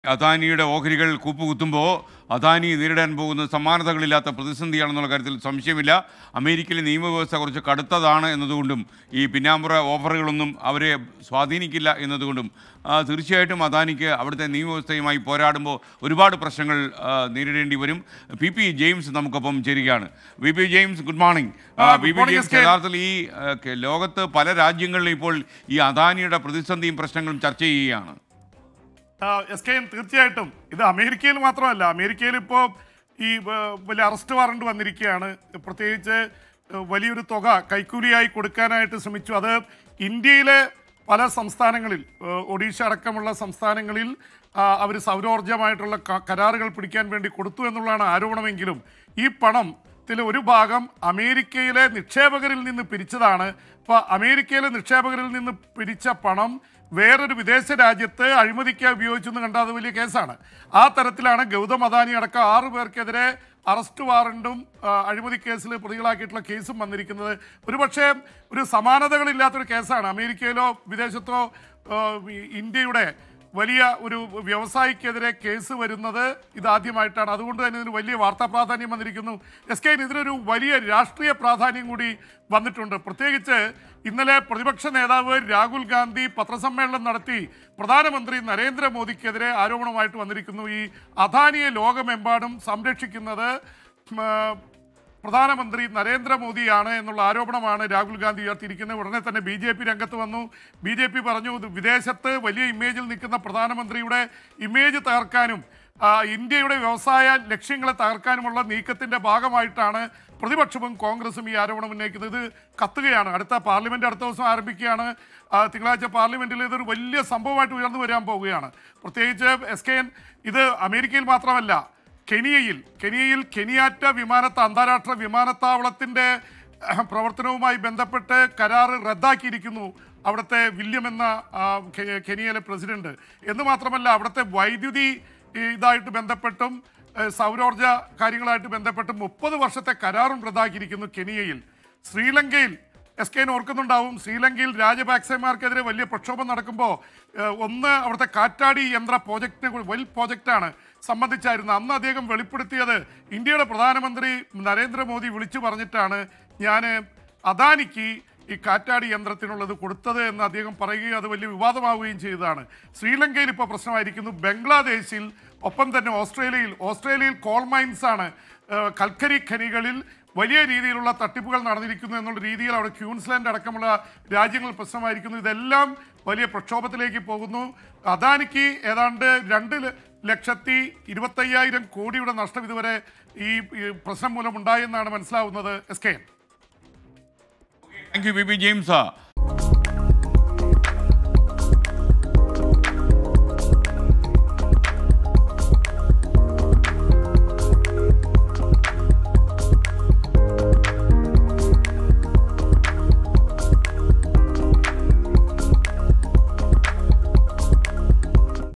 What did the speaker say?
അദാനിയുടെ ഓഹരികൾ കൂപ്പുകുത്തുമ്പോൾ അദാനി നേരിടാൻ പോകുന്ന സമാനതകളില്ലാത്ത പ്രതിസന്ധിയാണെന്നുള്ള കാര്യത്തിൽ സംശയമില്ല അമേരിക്കയിലെ നിയമവ്യവസ്ഥ കുറച്ച് കടുത്തതാണ് എന്നതുകൊണ്ടും ഈ പിന്നാമ്പുറ ഓഫറുകളൊന്നും അവരെ സ്വാധീനിക്കില്ല എന്നതുകൊണ്ടും ആ, തീർച്ചയായിട്ടും അദാനിക്ക് അവിടുത്തെ നിയമവ്യവസ്ഥയുമായി പോരാടുമ്പോൾ ഒരുപാട് പ്രശ്നങ്ങൾ ആ, നേരിടേണ്ടി വരും പി പി ജെയിംസ് നമുക്കൊപ്പം ചേരുകയാണ് V P James good morning ആ, P good P morning, James SK. യഥാർത്ഥത്തിൽ ഈ ആ, കെ- ലോകത്ത് പല രാജ്യങ്ങളിലും ഇപ്പോൾ ഈ അദാനിയുടെ പ്രതിസന്ധിയും പ്രശ്നങ്ങളും ചർച്ച ചെയ്യുകയാണ് എസ് കെ എൻ തീർച്ചയായിട്ടും ഇത് അമേരിക്കയിൽ മാത്രമല്ല അമേരിക്കയിൽ ഇപ്പോൾ ഈ ഏ, വലിയ അറസ്റ്റ് വാറണ്ട് വന്നിരിക്കുകയാണ് പ്രത്യേകിച്ച് ഏ, വലിയൊരു തുക കൈക്കൂലിയായി കൊടുക്കാനായിട്ട് ശ്രമിച്ചു അത് ഇന്ത്യയിലെ പല സംസ്ഥാനങ്ങളിൽ ഏ, ഒഡീഷ അടക്കമുള്ള സംസ്ഥാനങ്ങളിൽ അവർ സൗരോർജ്ജമായിട്ടുള്ള ക- കരാറുകൾ പിടിക്കാൻ വേണ്ടി കൊടുത്തു എന്നുള്ളതാണ് ആരോപണമെങ്കിലും ഈ പണം ത്തിൽ ഒരു ഭാഗം അമേരിക്കയിലെ നിക്ഷേപകരിൽ നിന്ന് പിരിച്ചതാണ് അപ്പോൾ അമേരിക്കയിലെ നിക്ഷേപകരിൽ നിന്ന് പിരിച്ച പണം വേറൊരു വിദേശ രാജ്യത്ത് അഴിമതിക്ക് ഉപയോഗിച്ചു എന്ന് കണ്ടാൽ അത് വലിയ കേസാണ് ആ തരത്തിലാണ് ഗൗതം അദാനി അടക്കം ആറു പേർക്കെതിരെ അറസ്റ്റ് വാറണ്ടും ആ, അഴിമതി കേസിൽ പ്രതികളാക്കിയിട്ടുള്ള കേസും വന്നിരിക്കുന്നത് ഒരുപക്ഷെ ഒരു സമാനതകളില്ലാത്തൊരു കേസാണ് അമേരിക്കയിലോ വിദേശത്തോ ആ, ഈ ഇന്ത്യയുടെ വലിയ ഒരു വ്യവസായിക്കെതിരെ കേസ് വരുന്നത് ഇതാദ്യമായിട്ടാണ് അതുകൊണ്ട് തന്നെ ഇതിന് വലിയ വാർത്താ പ്രാധാന്യം വന്നിരിക്കുന്നു എസ് കെ ഇതിനൊരു വലിയ രാഷ്ട്രീയ പ്രാധാന്യം കൂടി വന്നിട്ടുണ്ട് പ്രത്യേകിച്ച് ഇന്നലെ പ്രതിപക്ഷ നേതാവ് രാഹുൽ ഗാന്ധി പത്രസമ്മേളനം നടത്തി പ്രധാനമന്ത്രി നരേന്ദ്രമോദിക്കെതിരെ ആരോപണമായിട്ട് വന്നിരിക്കുന്നു ഈ അദാനിയെ ലോകമെമ്പാടും സംരക്ഷിക്കുന്നത് ഉം, പ്രധാനമന്ത്രി നരേന്ദ്രമോദിയാണ് എന്നുള്ള ആരോപണമാണ് രാഹുൽ ഗാന്ധി ഉയർത്തിയിരിക്കുന്നത് ഉടനെ തന്നെ ബി ജെ പി രംഗത്ത് വന്നു ബി ജെ പി പറഞ്ഞു ഇത് വിദേശത്ത് വലിയ ഇമേജിൽ നിൽക്കുന്ന പ്രധാനമന്ത്രിയുടെ ഇമേജ് തകർക്കാനും ആ, ഇന്ത്യയുടെ വ്യവസായ ലക്ഷ്യങ്ങളെ തകർക്കാനുമുള്ള നീക്കത്തിന്റെ ഭാഗമായിട്ടാണ് പ്രതിപക്ഷവും കോൺഗ്രസും ഈ ആരോപണം ഉന്നയിക്കുന്നത് ഇത് കത്തുകയാണ് അടുത്ത പാർലമെന്റ് അടുത്ത ദിവസം ആരംഭിക്കുകയാണ് ആ, തിങ്കളാഴ്ച പാർലമെന്റിൽ ഇതൊരു വലിയ സംഭവമായിട്ട് ഉയർന്നു വരാൻ പോവുകയാണ് പ്രത്യേകിച്ച് എസ് കെ എൻ ഇത് അമേരിക്കയിൽ മാത്രമല്ല കെനിയയിൽ കെനിയയിൽ കെനിയാറ്റ വിമാനത്ത അന്താരാഷ്ട്ര വിമാനത്താവളത്തിന്റെ അഹ്, പ്രവർത്തനവുമായി ബന്ധപ്പെട്ട് കരാറ് റദ്ദാക്കിയിരിക്കുന്നു അവിടുത്തെ വില്യം എന്ന ആ, കെ- കെനിയയിലെ പ്രസിഡന്റ് എന്ന് മാത്രമല്ല അവിടുത്തെ വൈദ്യുതി ഈ, ഇതായിട്ട് ബന്ധപ്പെട്ടും ഏഹ്, സൗരോർജ കാര്യങ്ങളായിട്ട് ബന്ധപ്പെട്ടും മുപ്പത് വർഷത്തെ കരാറും റദ്ദാക്കിയിരിക്കുന്നു കെനിയയിൽ ശ്രീലങ്കയിൽ എസ് കെൻ ഓർക്കുന്നുണ്ടാവും ശ്രീലങ്കയിൽ രാജപാക്സന്മാർക്കെതിരെ വലിയ പ്രക്ഷോഭം നടക്കുമ്പോൾ ഏഹ്, ഒന്ന് അവിടുത്തെ കാറ്റാടി യന്ത്ര പ്രോജക്റ്റിനെ കുറിച്ച് വലിയ പ്രോജക്റ്റാണ് സംബന്ധിച്ചായിരുന്നു അന്ന് അദ്ദേഹം വെളിപ്പെടുത്തിയത് ഇന്ത്യയുടെ പ്രധാനമന്ത്രി നരേന്ദ്രമോദി വിളിച്ചു പറഞ്ഞിട്ടാണ് ഞാൻ അദാനിക്ക് ഈ കാറ്റാടി യന്ത്രത്തിനുള്ളത് കൊടുത്തത് എന്ന് അദ്ദേഹം പറയുകയും അത് വലിയ വിവാദമാവുകയും ചെയ്തതാണ് ശ്രീലങ്കയിൽ ഇപ്പോൾ പ്രശ്നമായിരിക്കുന്നു ബംഗ്ലാദേശിൽ ഒപ്പം തന്നെ ഓസ്ട്രേലിയയിൽ ഓസ്ട്രേലിയയിൽ കോൾ മൈൻസ് ആണ് ഏഹ്, കൽക്കരി ഖനികളിൽ വലിയ രീതിയിലുള്ള തട്ടിപ്പുകൾ നടന്നിരിക്കുന്നു എന്നുള്ള രീതിയിൽ അവിടെ ക്യൂൻസ്ലാൻഡ് അടക്കമുള്ള രാജ്യങ്ങൾ പ്രശ്നമായിരിക്കുന്നു ഇതെല്ലാം വലിയ പ്രക്ഷോഭത്തിലേക്ക് പോകുന്നു അദാനിക്ക് ഏതാണ്ട് രണ്ട് ല- ലക്ഷത്തി ഇരുപത്തയ്യായിരം കോടിയുടെ നഷ്ടം ഇതുവരെ ഈ ഈ പ്രശ്നം മൂലം ഉണ്ടായെന്നാണ് മനസ്സിലാവുന്നത് S K thank you P P James